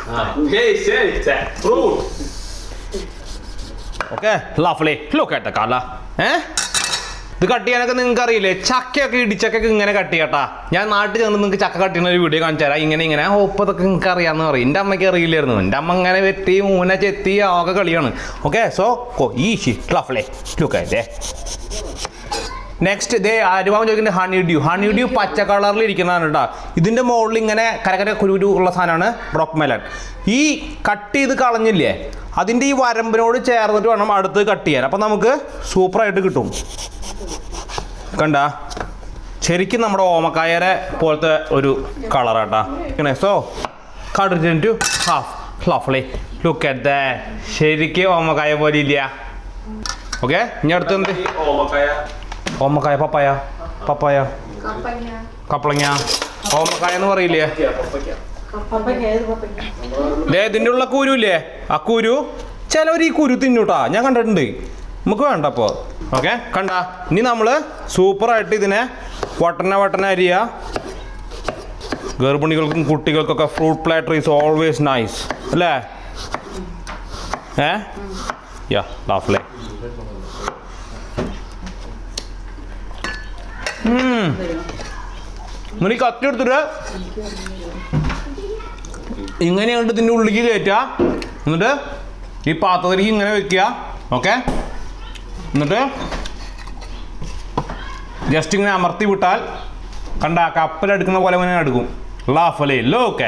okay lovely look at the colour ഏ ഇത് കട്ട് ചെയ്യാനൊക്കെ നിങ്ങൾക്ക് അറിയില്ലേ ചക്കയൊക്കെ ഇടിച്ചക്കൊക്കെ ഇങ്ങനെ കട്ട് ചെയ്യട്ടാ ഞാൻ നാട്ടിൽ ചെന്ന് നിങ്ങൾക്ക് ചക്ക കട്ട് ചെയ്യുന്ന ഒരു വീഡിയോ കാണിച്ചു തരാം ഇങ്ങനെ ഇങ്ങനെ ഓ ഇപ്പൊ ഇതൊക്കെ നിങ്ങൾക്ക് അറിയാമെന്ന് പറയും എൻ്റെ അമ്മയ്ക്ക് അറിയില്ലായിരുന്നു എൻ്റെ അമ്മ ഇങ്ങനെ വെട്ടി മൂന ചെത്തി ആകെ കളിയാണ് ഓക്കെ സോ ഈശി ലഫ്ലേ ലുക്കേ നെക്സ്റ്റ് ഇതേ അരുവാമൻ ചോദിക്കുന്നത് ഹണി ഡ്യൂ ഹണി ഡ്യൂ പച്ച കളറിൽ ഇരിക്കുന്നതാണ് കേട്ടോ ഇതിൻ്റെ മുകളിൽ ഇങ്ങനെ കരകര കുരു ഉള്ള സാധനമാണ് റോക്ക് മെലൺ ഈ കട്ട് ചെയ്ത് കളഞ്ഞില്ലേ അതിൻ്റെ ഈ വരമ്പിനോട് ചേർന്നിട്ട് വേണം അടുത്ത് കട്ട് ചെയ്യാൻ അപ്പം നമുക്ക് സൂപ്പറായിട്ട് കിട്ടും കണ്ട ശരിക്കും നമ്മുടെ ഓമക്കായരെ പോലത്തെ ഒരു കളറാട്ടാ ഇങ്ങനെ സോ കട്ട് ടു ഹാഫ് ലഫ്ലി ലുക്ക് അറ്റ് ദ ശരിക്കും ഓമക്കായ പോലെ ഇല്ല ഓക്കെ ഇനി അടുത്ത് എന്ത് ഈ ഓമക്കായ ഓമക്കായ പപ്പായ പപ്പായ കപ്പളങ്ങ ഓമക്കായ എന്ന് പറയില്ലേ പപ്പയ്ക്ക് ഏത് പപ്പയ്ക്ക് ദേ ഇതിൻ്റെ ഉള്ള കുരു ഇല്ലേ ആ കുരു ചിലവർ ഈ കുരു തിന്നൂട്ടാ ഞാൻ കണ്ടിട്ടുണ്ട് നമുക്ക് വേണ്ട അപ്പോൾ ഓക്കെ കണ്ട ഇനി നമ്മൾ സൂപ്പറായിട്ട് ഇതിനെ വട്ടന വട്ടന അരിയ ഗർഭിണികൾക്കും കുട്ടികൾക്കൊക്കെ fruit platter is always nice അല്ലേ ഏ യാ ലാഫ്ലേ നീ കത്തി എടുത്തിട്ട് ഇങ്ങനെ കണ്ട് ഇതിൻ്റെ ഉള്ളിലേക്ക് കയറ്റുക എന്നിട്ട് ഈ പാത്രത്തിലേക്ക് ഇങ്ങനെ വെക്കുക ഓക്കെ എന്നിട്ട് ജസ്റ്റ് ഇങ്ങനെ അമർത്തി വിട്ടാൽ കണ്ട കപ്പലെടുക്കുന്ന പോലെ ഇങ്ങനെ എടുക്കും ലാഫലേ look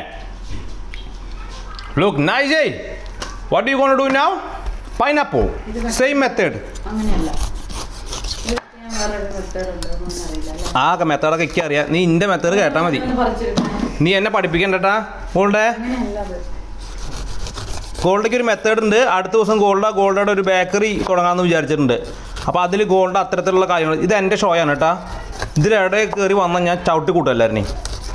look nice what you gonna do now pineapple same method അങ്ങനെയല്ല ഇത് ഞാൻ വേറെ ഒരു method ഉണ്ട് അതൊന്നും അറിയില്ല അല്ലേ? ആ മെത്തേഡൊക്കെ എനിക്ക് അറിയാം നീ ഇന്റെ മെത്തേഡ് കേട്ടാൽ മതി ഇങ്ങനെ പറിച്ചെടുക്കണേ. നീ എന്നെ പഠിപ്പിക്കണ്ടട്ടാ ഗോൾഡേ അങ്ങനെയല്ല അത്. ഗോൾഡയ്ക്ക് ഒരു മെത്തേഡ് ഉണ്ട് അടുത്ത ദിവസം ഗോൾഡ ഗോൾഡയുടെ ഒരു ബേക്കറി തുടങ്ങാമെന്ന് വിചാരിച്ചിട്ടുണ്ട് അപ്പോൾ അതിൽ ഗോൾഡ് അത്തരത്തിലുള്ള കാര്യങ്ങൾ ഇത് എൻ്റെ ഷോ ആണ് കേട്ടാ ഇതിലെവിടെ കയറി വന്നാൽ ഞാൻ ചവിട്ടി കൂട്ടല്ലായിരുന്നേ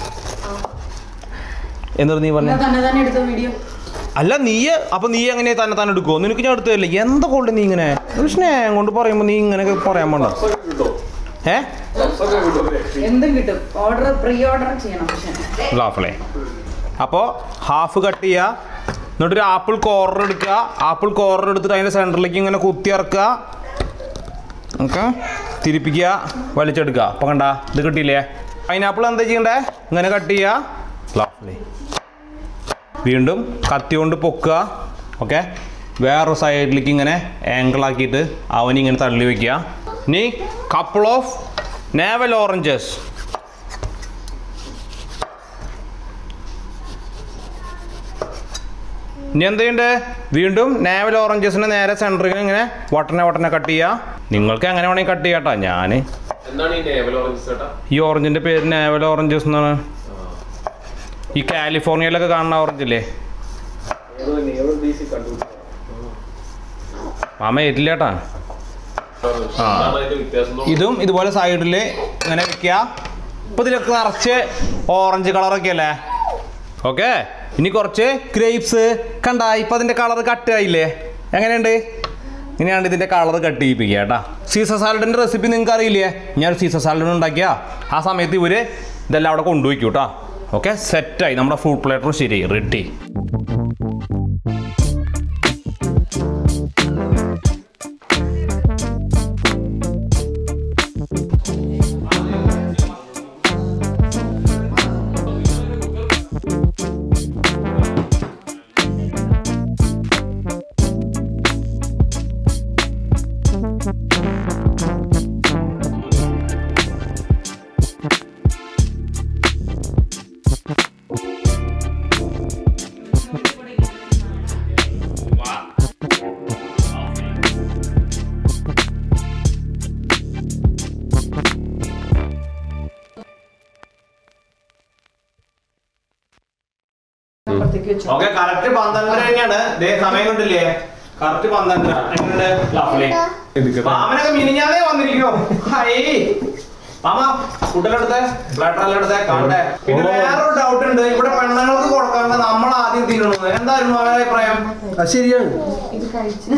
എന്നിട്ട് നീ പറഞ്ഞു ഇന്ന് തന്നെ തന്നെ എടുത്ത വീഡിയോ അല്ല നീ അപ്പൊ നീ എങ്ങനെ തന്നെ തന്നെ എടുക്കുമോ നിനക്ക് ഞാൻ എടുത്തതല്ലേ എന്താ ഗോൾഡ് നീ ഇങ്ങനെ ഒരു സ്നേഹം കൊണ്ട് പറയുമ്പോൾ നീ ഇങ്ങനെയൊക്കെ പറയാൻ പോണ്ട കിട്ടോ ഏ ഒക്കെ കിട്ടും എന്തും കിട്ടും ഓർഡർ പ്രീ ഓർഡർ ചെയ്യണം പക്ഷേ ലാഫിളെ അപ്പോൾ ഹാഫ് കട്ട് ചെയ്യുക എന്നിട്ടൊരു ആപ്പിൾ കോർണർ എടുക്കുക ആപ്പിൾ കോർണർ എടുത്തിട്ട് അതിൻ്റെ സെൻറ്ററിലേക്ക് ഇങ്ങനെ കുത്തി ഇറക്കുക ഓക്കെ തിരിപ്പിക്കുക വലിച്ചെടുക്കുക അപ്പോൾ കണ്ട ഇത് കിട്ടിയില്ലേ പൈനാപ്പിൾ എന്താ ചെയ്യണ്ടേ ഇങ്ങനെ കട്ട് ചെയ്യുക ലാഫിളെ വീണ്ടും കത്തി കൊണ്ട് പൊക്കുക ഓക്കെ വേറൊരു സൈഡിലേക്ക് ഇങ്ങനെ ആംഗിളാക്കിയിട്ട് അവനിങ്ങനെ തള്ളി വയ്ക്കുക ഇനി കപ്പിൾ ഓഫ് നേവൽ ഓറഞ്ചസ് ഇനി എന്ത് ചെയ്യണ്ടേ വീണ്ടും നാവൽ ഓറഞ്ചസിനെ നേരെ സെൻറ്ററിൽ ഇങ്ങനെ വട്ടനെ വട്ടനെ കട്ട് ചെയ്യുക നിങ്ങൾക്ക് എങ്ങനെ വേണമെങ്കിൽ കട്ട് ചെയ്യാട്ടോ ഞാൻ എന്താണ് ഈ നേവൽ ഓറഞ്ച് ചേട്ടാ ഈ ഓറഞ്ചിൻ്റെ പേര് നാവൽ ഓറഞ്ചസ് എന്നാണ് ഈ കാലിഫോർണിയയിലൊക്കെ കാണുന്ന ഓറഞ്ച് ഇല്ലേ നേവൽ ഡി സി കണ്ടുപിടിച്ചത് മാമ ഏറ്റില്ല കേട്ടാ അതാണ് അതിന്റെ വ്യത്യാസം എന്ന് ഇതും ഇതുപോലെ സൈഡിൽ ഇങ്ങനെ വെക്കുക ഇപ്പം ഇതിലൊക്കെ നിറച്ച് ഓറഞ്ച് കളറൊക്കെ അല്ലേ ഓക്കെ ഇനി കുറച്ച് ഗ്രേപ്സ് കണ്ട ഇപ്പം അതിൻ്റെ കളർ കട്ട് ആയില്ലേ എങ്ങനെയുണ്ട് ഇങ്ങനെയാണ് ഇതിൻ്റെ കളർ കട്ട് ചെയ്യിപ്പിക്കുക കേട്ടാ സീസർ സാലഡിൻ്റെ റെസിപ്പി നിങ്ങൾക്ക് അറിയില്ലേ ഞാൻ സീസർ സാലഡ് ഉണ്ടാക്കിയ ആ സമയത്ത് ഇവർ ഇതെല്ലാം അവിടെ കൊണ്ടുപോയിക്കും കേട്ടോ ഓക്കെ സെറ്റായി നമ്മുടെ ഫ്രൂട്ട് പ്ലേറ്ററും ശരി റെഡി അപ്പുറത്തേക്ക് വെച്ചു ഓക്കെ കറക്റ്റ് പന്ത്രണ്ടര തന്നെയാണ് ദേ സമയം കണ്ടില്ലേ കറക്റ്റ് പന്ത്രണ്ടര എങ്ങനെയുണ്ട് ലവ്ലി മാമനൊക്കെ മിനിഞ്ഞാലേ വന്നിരിക്കണോ ഹൈ മാമ ഫുഡിലെടുത്തെ ബ്ലഡ് എടുത്തെ കാണട്ടെ പിന്നെ വേറൊരു ഡൗട്ട് ഉണ്ട് ഇവിടെ പെണ്ണുങ്ങൾക്ക് കൊടുക്കാണ്ട് നമ്മൾ ആദ്യം തിന്നണത് എന്തായിരുന്നു അവരുടെ അഭിപ്രായം അത് ശരിയാണ് ഇത് കഴിച്ച്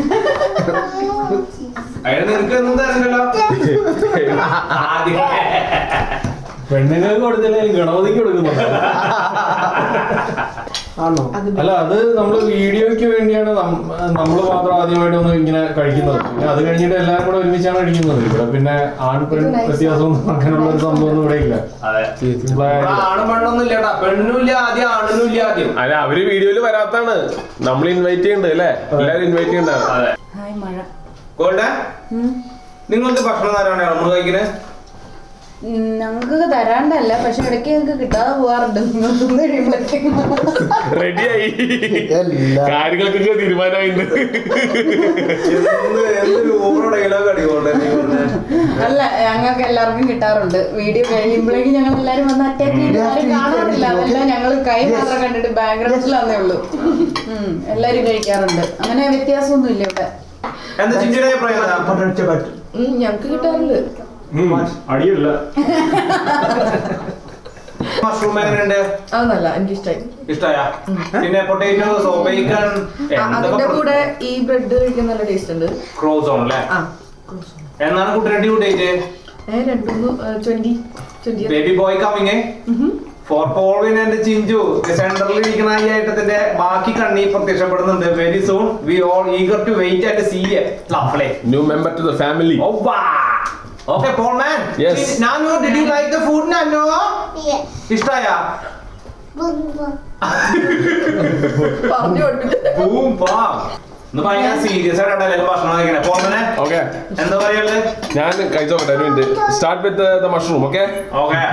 അതിന് നിനക്ക് ഒന്നും തരണ്ടല്ലോ ആദ്യം പെണ്ണുങ്ങൾക്ക് കൊടുത്തില്ലേ ഗണപതിക്ക് കൊടുക്കുന്നുണ്ട് ആണോ അല്ല അത് നമ്മൾ വീഡിയോയ്ക്ക് വേണ്ടിയാണ് നമ്മൾ മാത്രം ആദ്യമായിട്ട് ഒന്ന് ഇങ്ങനെ കഴിക്കുന്നത് പിന്നെ അത് കഴിഞ്ഞിട്ട് എല്ലാവരും കൂടെ ഒരുമിച്ചാണ് കഴിക്കുന്നത് ഇവിടെ പിന്നെ ആൺ പെൺ വ്യത്യാസമൊന്നും അങ്ങനെയുള്ള ഒരു സംഭവമൊന്നും ഇവിടെ ഇല്ല അതെ Simple ആയ- ഇവിടെ ആണും പെണ്ണൊന്നും ഇല്ലട്ടാ പെണ്ണിനും ഇല്ല ആദ്യം ആണിനും ഇല്ല ആദ്യം അല്ല അവര് വീഡിയോയില് വരാത്താണ് നമ്മൾ ഇൻവൈറ്റ് ചെയ്യണ്ടേ അല്ലേ എല്ലാരും ഇൻവൈറ്റ് ചെയ്യണ്ടാണ് അതെ ഹായ് മഴ ഗോൾഡേ നിങ്ങൾക്ക് ഭക്ഷണം തരാണോ നമ്മൾ കഴിക്കുന്നത് ഞങ്ങൾക്ക് തരാണ്ടല്ല പക്ഷെ ഇടയ്ക്ക് ഞങ്ങൾക്ക് കിട്ടാതെ പോവാറുണ്ട് നിങ്ങൾ തിന്ന് കഴിയുമ്പോഴത്തേക്കും റെഡിയായി എല്ലാ കാര്യങ്ങൾക്കൊക്കെ തീരുമാനമായിട്ടുണ്ട് അല്ല ഞങ്ങൾക്ക് എല്ലാവർക്കും കിട്ടാറുണ്ട് വീഡിയോ കഴിയുമ്പോഴേക്കും ഞങ്ങൾ എല്ലാരും വന്ന് അറ്റാക്ക് ചെയ്ത് ആരും കാണാറില്ല അതെല്ലാം ഞങ്ങൾ കൈ മാത്രം കണ്ടിട്ട് ബാക്ക്ഗ്രൗണ്ടിലാന്നേ ഉള്ളൂ ഉം, എല്ലാരും കഴിക്കാറുണ്ട് അങ്ങനെ വ്യത്യാസമൊന്നും ഇല്ല ഇവിടെ എന്താ ചിഞ്ചിയുടെ അഭിപ്രായം എന്താ? പൊട്ടറ്റോ പറ്റും ഞങ്ങൾക്ക് കിട്ടാറുണ്ട് ഉം, അടിയല്ല മഷ്റൂം എങ്ങനെയുണ്ട് അതൊന്നല്ല എനിക്കിഷ്ടായി ഇഷ്ടമായ പിന്നെ പൊട്ടേറ്റോ ബേക്കൺ അതിന്റെ കൂടെ ഈ ബ്രെഡ് കഴിക്കാൻ നല്ല ടേസ്റ്റ് ഉണ്ട് ക്രോസ് ഓൺ അല്ലേ ആ എന്നാണ് കുട്ടിയുടെ ഡ്യൂ ഡേറ്റ് ഏ രണ്ടു twenty twenty baby boy coming for Polwin and Chinchu സെന്ററിൽ ഇരിക്കുന്ന ഈ ഐറ്റത്തിന്റെ ബാക്കി കണ്ണി പ്രത്യക്ഷപ്പെടുന്നുണ്ട് very soon we all eager to wait and see lovely new member to the family Oh wow! Okay, Paul man. Yes. Nano, did you like the food, Nano? Yes. ഇഷ്ടായ Boom, boom. പറഞ്ഞു കൊടുത്തിട്ട് ബൂം പാ ഇന്ന് ഭയങ്കര സീരിയസ് ആയിട്ട് എല്ലാവരും ഭക്ഷണം കഴിക്കണേ പോന്നെ ഓക്കെ എന്താ പറയുള്ളത് ഞാൻ കഴിച്ചോട്ടെ ഒരു minute start with the mushroom okay okay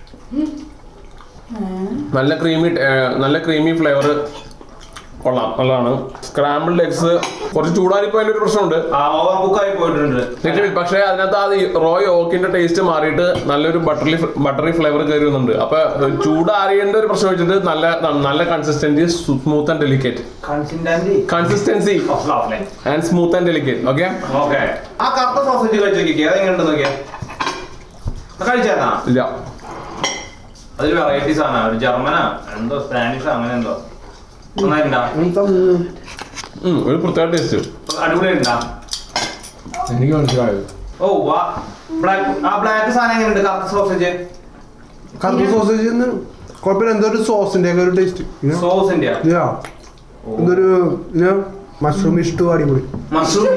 നല്ല ക്രീമി നല്ല ക്രീമി ഫ്ലേവർ കൊള്ളാം നല്ലതാണ് സ്ക്രാമ്പിൾഡ് എഗ്സ് കുറച്ച് ചൂടാനിപ്പോ അതിന്റെ ഒരു പ്രശ്നമുണ്ട് ആ ഓവർ കുക്ക് ആയി പോയിട്ടുണ്ട് Little bit. പക്ഷേ അതിനകത്ത് ആ റോയ് ഓക്കിന്റെ ടേസ്റ്റ് മാറിയിട്ട് നല്ലൊരു ബട്ടറി ബട്ടറി ഫ്ലേവർ കയറി വന്നുണ്ട് അപ്പൊ ചൂടാറിയേണ്ട ഒരു പ്രശ്നം വെച്ചിട്ട് നല്ല നല്ല consistency smooth and delicate consistency consistency lovely and smooth and delicate okay okay ആ കറുത്ത സോസേജ് കഴിച്ചു നോക്കിയേ അതെങ്ങനെയുണ്ട് നോക്കിയാ കഴിച്ചേന്നാ ഇല്ല അതൊരു വെറൈറ്റീസ് ആണ് ഒരു ജർമ്മനാ എന്തോ സ്പാനിഷ് അങ്ങനെ എന്തോ നന്നായിട്ടുണ്ടാ ഉം, ഒരു പ്രത്യേക ടേസ്റ്റ് അടിപൊളിയുണ്ടാ എനിക്ക് മനസ്സിലായത് ഓ വാ ബ്ലാക്ക് ആ ബ്ലാക്ക് സാധനം എങ്ങനെയുണ്ട് കറുത്ത സോസേജ് കറുത്ത സോസേജ് കുഴപ്പമില്ല എന്തോ ഒരു സോസിന്റെ ഒക്കെ ഒരു ടേസ്റ്റ് സോസിന്റെ എന്തൊരു മഷ്റൂം ഇഷ്ടവും അടിപൊളി മഷ്റൂം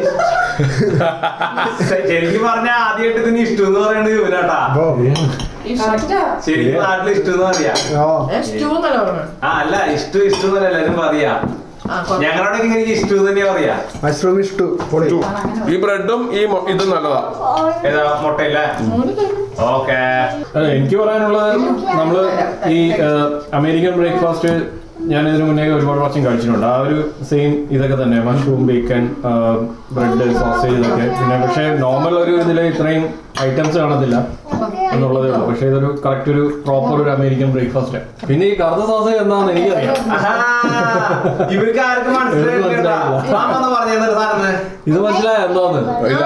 ശരിക്കും പറഞ്ഞ ആദ്യമായിട്ട് ഇതിന് ഇഷ്ടം എന്ന് പറയുന്നത് ഇവനാട്ടാ അപ്പൊ ശരിക്കും നാട്ടിൽ ഇഷ്ടം എന്ന് പറയാ ആ സ്റ്റൂ എന്നല്ല പറഞ്ഞു ആ അല്ല ഇഷ്ടം ഇഷ്ടം എന്നല്ല എല്ലാരും പറയാ ആ കുഴപ്പം. ഞങ്ങളോടൊക്കെ ഇങ്ങനെ ഇഷ്ടം തന്നെയാ പറയാ മഷ്റൂം ഇഷ്ടം പൊളി ഈ ബ്രെഡും ഈ മൊ- ഇതും നല്ലതാ ഏതാ മുട്ടയില്ലേ ഓക്കെ അല്ല എനിക്ക് പറയാനുള്ളത് നമ്മള് ഈ ഏഹ്, അമേരിക്കൻ ബ്രേക്ക്ഫാസ്റ്റ് ഞാൻ ഇതിനു മുന്നേ ഒരുപാട് പ്രാവശ്യം കഴിച്ചിട്ടുണ്ട് ആ ഒരു സെയിം ഇതൊക്കെ തന്നെ മഷ്റൂം ബേക്കൺ ബ്രെഡ് സോസേജ് ഇതൊക്കെ പിന്നെ പക്ഷേ നോർമൽ ഒരു ഇതിൽ ഇത്രയും ഐറ്റംസ് കാണത്തില്ല എന്നുള്ളതേ ഉള്ളൂ പക്ഷേ ഇതൊരു കറക്റ്റ് ഒരു പ്രോപ്പർ ഒരു അമേരിക്കൻ ബ്രേക്ക്ഫാസ്റ്റ് പിന്നെ ഈ കറുത്ത സോസേജ് എന്താണെന്ന് എനിക്കറിയാം ഇവർക്ക് ആർക്കും മനസ്സിലായില്ല മാമ പറഞ്ഞു സാധനം ഇത് മനസ്സിലായോ എന്താന്ന് ഇല്ല.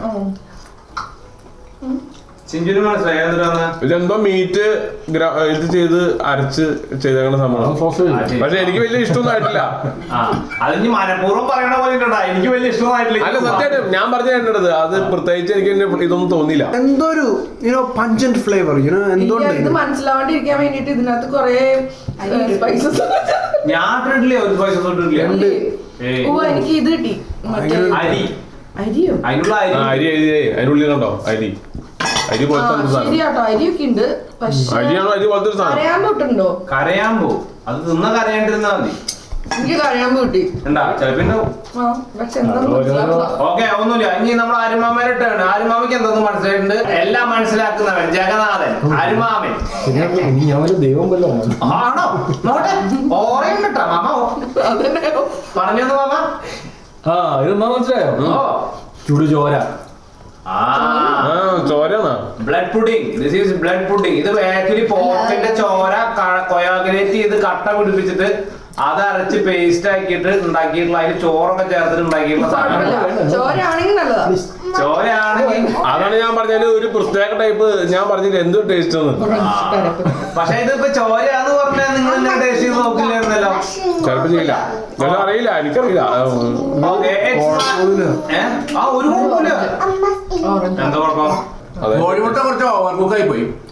ചിഞ്ചുന് മനസ്സിലായി എന്തിനാന്ന് ഇതെന്തോ മീറ്റ് ഇത് ചെയ്ത് അരച്ച് ചെയ്തേക്കുന്ന സംഭവം സോസേജ് പക്ഷെ എനിക്ക് വലിയ ഇഷ്ടമൊന്നും ആയിട്ടില്ല ആ അതിന് മനഃപൂർവ്വം പറയണ പോലെ ഉണ്ടോ എനിക്ക് വലിയ ഇഷ്ടമായിട്ടില്ല അല്ല സത്യമായിട്ട് ഞാൻ പറഞ്ഞു തരേണ്ടത് അത് പ്രത്യേകിച്ച് എനിക്ക് ഇതിന്റെ ഇതൊന്നും തോന്നിയില്ല എന്തോ ഒരു യുനോ പഞ്ചന്റ് ഫ്ലേവർ യുനോ എനിക്ക് ഇത് എന്തുകൊണ്ട് മനസ്സിലാവാണ്ടിരിക്കാൻ വേണ്ടിട്ട് ഇതിനകത്ത് കൊറേ സ്പൈസസ് ഞാൻ ഇട്ടിട്ടില്ലേ ഒരു പൈസ ഒന്നും ഇട്ടിട്ടില്ല ഏയ്. ഓ എനിക്ക് ഇത് കിട്ടി മറ്റേ അരി അരിയോ അതിനുള്ള ആ, അരി അരി അരി അതിനുള്ളിൽ കണ്ടോ അരി അരി ആ പോലത്തെ ഒരു സാധനം ശരിയാട്ടോ അരിയൊക്കെ ഉണ്ട് പക്ഷെ അരിയാണോ അരി പോലത്തെ ഒരു സാധനം കരയാൻ പോട്ടുണ്ടോ കരയാമ്പോ അത് തിന്ന കരയാണ്ടിരുന്നാ മതി എനിക്ക് കരയാൻ പോട്ടി ഉണ്ടാ ചിലപ്പോ ആ പക്ഷെ എന്താ ഓരോരോ ഓക്കെ ഒന്നുമില്ല ഇനി നമ്മൾ ആരുമാമേരിട്ടാണ് ആരുമാമയ്ക്ക് എന്തൊന്നും മനസ്സിലായിട്ടുണ്ട് എല്ലാം മനസ്സിലാക്കുന്നവൻ ജഗന്നാഥൻ ആരുമാമൻ പിന്നെ ഇനി ഞാൻ ഒരു ദൈവം വല്ലതും ആണോ നോട്ടെ ഓറയും കിട്ടാ മാമ അതന്നെ പറഞ്ഞു മാമ ആ ഇതെന്താ മനസ്സിലായോ ഓ ചുടു ചോര ആ ആ ചോരന്നാ blood pudding this is blood pudding ഇത് ആക്ച്വലി പോർക്കിന്റെ ചോര കൊയാഗുലേറ്റ് ചെയ്ത് കട്ട പിടിപ്പിച്ചിട്ട് അത് അരച്ച് പേസ്റ്റ് ആക്കിയിട്ട് ഉണ്ടാക്കിയിട്ടുള്ള അതിൽ ചോറൊക്കെ ചേർത്തിട്ട് ഉണ്ടാക്കിയിട്ടുള്ള സാധനം കുഴപ്പമില്ല ചോരയാണെങ്കിൽ നല്ലതാ ചോരയാണെങ്കിൽ അതാണ് ഞാൻ പറഞ്ഞത് ഒരു പ്രത്യേക ടൈപ്പ് ഞാൻ പറഞ്ഞില്ല എന്ത് ടേസ്റ്റ് എന്ന് പക്ഷെ ഇതിപ്പോ ചോരയാന്ന് പറഞ്ഞാൽ നിങ്ങൾ എന്നെ ടേസ്റ്റ് ചെയ്ത് നോക്കില്ലായിരുന്നല്ലോ ചിലപ്പോ ചെയ്യില്ല ചിലപ്പോ അറിയില്ല എനിക്കറിയില്ല Okay, it's- ഏ? ആ ഒരു കുഴപ്പമില്ല Amma എന്താ കുഴപ്പം അതെ കോഴിമുട്ട കുറച്ച് ഓവർ കുക്ക് ആയി പോയി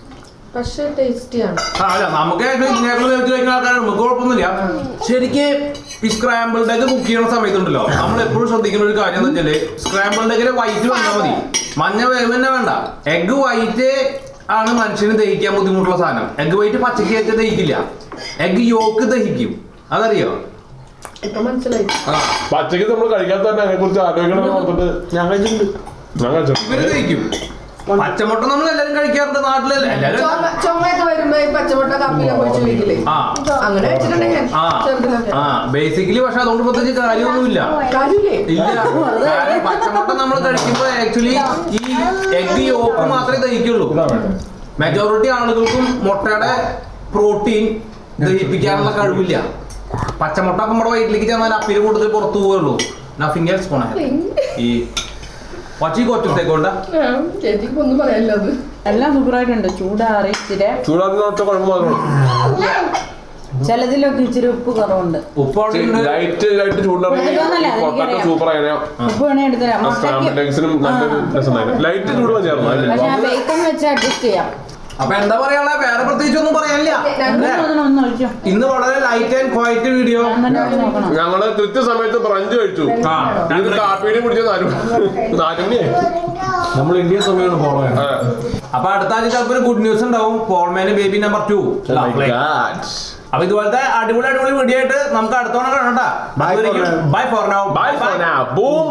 പക്ഷെ ടേസ്റ്റിയാണ് ആ, അല്ല നമുക്ക് ഇതിനേക്കാൾ വേവിച്ച് കഴിക്കുന്ന ആൾക്കാർ നമുക്ക് കുഴപ്പമൊന്നുമില്ല ശരിക്ക് ഈ സ്ക്രാമ്പിൾഡ് എഗ് കുക്ക് ചെയ്യുന്ന സമയത്തുണ്ടല്ലോ നമ്മൾ എപ്പോഴും ശ്രദ്ധിക്കുന്ന ഒരു കാര്യം എന്ന് വെച്ചാല് സ്ക്രാമ്പിൾഡ് എഗ്ഗിലെ വൈറ്റ് വന്നാൽ മതി മഞ്ഞ വേവ് തന്നെ വേണ്ട എഗ് വൈറ്റ് ആണ് മനുഷ്യന് ദഹിക്കാൻ ബുദ്ധിമുട്ടുള്ള സാധനം എഗ് വൈറ്റ് പച്ചക്ക് വെച്ച് ദഹിക്കില്ല എഗ് യോക്ക് ദഹിക്കും അതറിയോ ഇപ്പൊ മനസ്സിലായി പച്ചക്ക് നമ്മൾ കഴിക്കാത്ത തന്നെ അതിനെ കുറിച്ച് ആലോചിക്കണം ഓർത്തിട്ട് ഞാൻ കഴിച്ചിട്ടുണ്ട് ഞാൻ കഴിച്ചു ഇവര് ദഹിക്കും പച്ചമുട്ട നമ്മൾ എല്ലാരും കഴിക്കാറുണ്ട് നാട്ടിലല്ലേ എല്ലാരും ചുമ ചുമയൊക്കെ വരുമ്പോ ഈ പച്ചമുട്ട കപ്പിലൊക്കെ ഒഴിച്ച് വെക്കില്ലേ ആ അങ്ങനെ വെച്ചിട്ടുണ്ടെങ്കിൽ ഞാൻ ആ ചെറുതിലൊക്കെ ആ ബേസിക്കലി പക്ഷെ അതുകൊണ്ട് പ്രത്യേകിച്ച് കാര്യമൊന്നുമില്ല കാര്യമില്ലേ ഇല്ല കാരണം പച്ചമുട്ട നമ്മൾ കഴിക്കുമ്പോൾ ആക്ച്വലി ഈ എഗ് യോക്ക് മാത്രമേ ദഹിക്കുള്ളൂ ഇതാ വേണ്ടത് മെജോറിറ്റി ആളുകൾക്കും മുട്ടയുടെ പ്രോട്ടീൻ ദഹിപ്പിക്കാനുള്ള കഴിവില്ല പച്ചമുട്ട ഒക്കെ നമ്മുടെ വയറ്റിലേക്ക് ചെന്നാൽ അപ്പിന് കൂടുതൽ പുറത്തു പോവുള്ളൂ നത്തിങ് എൽസ് പോണ ഈ പച്ചി കൊച്ചത്തേക്കൊണ്ട ചേച്ചിക്ക് ഒന്നും പറയാനില്ല അത് എല്ലാം സൂപ്പറായിട്ടുണ്ട് ചൂടാറി ഇച്ചിരി ചൂടാക്കുന്ന ഒറ്റ കുഴപ്പം മാത്രമേ ചിലതിലൊക്കെ ഇച്ചിരി ഉപ്പ് കുറവുണ്ട് ഉപ്പ് അവിടെ ഉണ്ട്. ലൈറ്റ് ലൈറ്റ് ഇതൊന്നല്ല, ചൂടിനിറങ്ങി അതെനിക്കറിയാം. സൂപ്പർ ആയ ഉപ്പ് വേണേ എടുത്തരാം സ്ക്രാമ്പിൾ എഗ്സിനും നല്ലൊരു രസമായിരുന്നു ലൈറ്റ് ചൂട് ചേർന്നു പക്ഷെ ആ ബേക്കൺ വെച്ച് അഡ്ജസ്റ്റ് ചെയ്യാം അപ്പൊ എന്താ പറയാനുള്ള വേറെ പ്രത്യേകിച്ച് ഒന്നും പറയാനില്ല അല്ലേ? ഒന്ന് ഒന്ന് ഒഴിച്ചോ ഇന്ന് വളരെ ലൈറ്റ് ആൻഡ് ക്വയറ്റ് വീഡിയോ ഞാൻ തന്നെ ഒന്ന് നോക്കണം ഞങ്ങള് കൃത്യസമയത്ത് ബ്രഞ്ച് കഴിച്ചു ആ ഇത് കാപ്പിയുടെ കുടിച്ച നാലു നാലുമണിയായി നമ്മൾ ഇന്ത്യൻ സമയമാണ് ഫോളോ ആ. ചെയ്യണം അപ്പൊ അടുത്ത ആഴ്ച ചിലപ്പോൾ ഒരു ഗുഡ് ന്യൂസ് ഉണ്ടാവും പോൾമാന് ബേബി നമ്പർ ടു അപ്പൊ ഇതുപോലത്തെ അടിപൊളി അടിപൊളി വീഡിയോ ആയിട്ട് നമുക്ക് അടുത്ത തവണ കാണട്ടാ Bye for now. Bye for now Bye for now. Boom.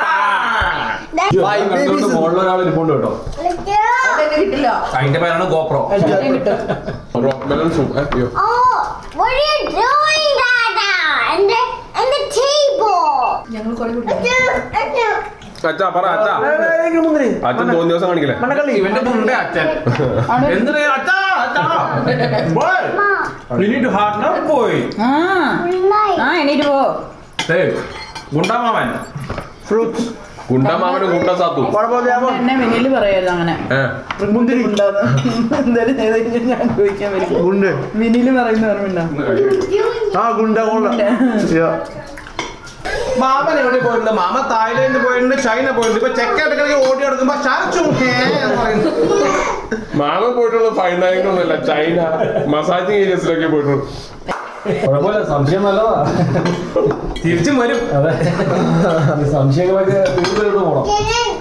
Five babies. മുകളിൽ ഒരാൾ ഇരിപ്പുണ്ട് കേട്ടോ അതെന്നെ കിട്ടില്ല അതിന്റെ പേരാണ് ഗോപ്രോ എല്ലാവരെയും കിട്ടും മെലൺ സൂപ്പ് അയ്യോ Oh, what are you doing, Dada? And the and the table. ഞങ്ങൾ കുറെ കുടിക്കും അച്ഛാ പറ അച്ഛാ അച്ഛൻ തോന്നിയ ദിവസം കാണിക്കലേ ഇവന്റെ മുണ്ടേ അച്ഛൻ എന്തിനാ അച്ഛാ അച്ഛാ boy you need to harden up boy ആ Nice. ആ എണീറ്റ് പോ ദേ, ഗുണ്ടാമാമൻ ഫ്രൂട്ട്സ് ഗുണ്ടമാമനും ഗുണ്ട സാത്തു കുഴപ്പമില്ല എന്നെ മിനില് പറയരുത് അങ്ങനെ ഏ മുന്തിരി എന്തായാലും ചെയ്തിട്ട് ഞാൻ ചോദിക്കാൻ വരും ഗുണ്ട് മിനില് പറയുന്ന ഓർമ്മയുണ്ടോ ആ ഗുണ്ട കൊള്ള Yeah. മാമൻ എവിടെ പോയിട്ടുണ്ട് മാമ തായ്ലൻഡ് പോയിട്ടുണ്ട് ചൈന പോയിട്ടുണ്ട് ഇപ്പൊ ചെക്ക ഇടയ്ക്കിടയ്ക്ക് ഓടി നടക്കുമ്പോ ശരച്ചു ഹേ എന്ന് പറയുന്നു മാമ പോയിട്ടുള്ളത് ഫൈൻ ഡൈനിങ്ങൊന്നുമല്ല ചൈന മസാജിങ് ഏരിയസിലൊക്കെ പോയിട്ടുള്ളൂ കുഴപ്പമില്ല സംശയം നല്ലതാ തിരിച്ചും വരും അതെ ഈ സംശയങ്ങളൊക്കെ തീർന്നു പോണം Can I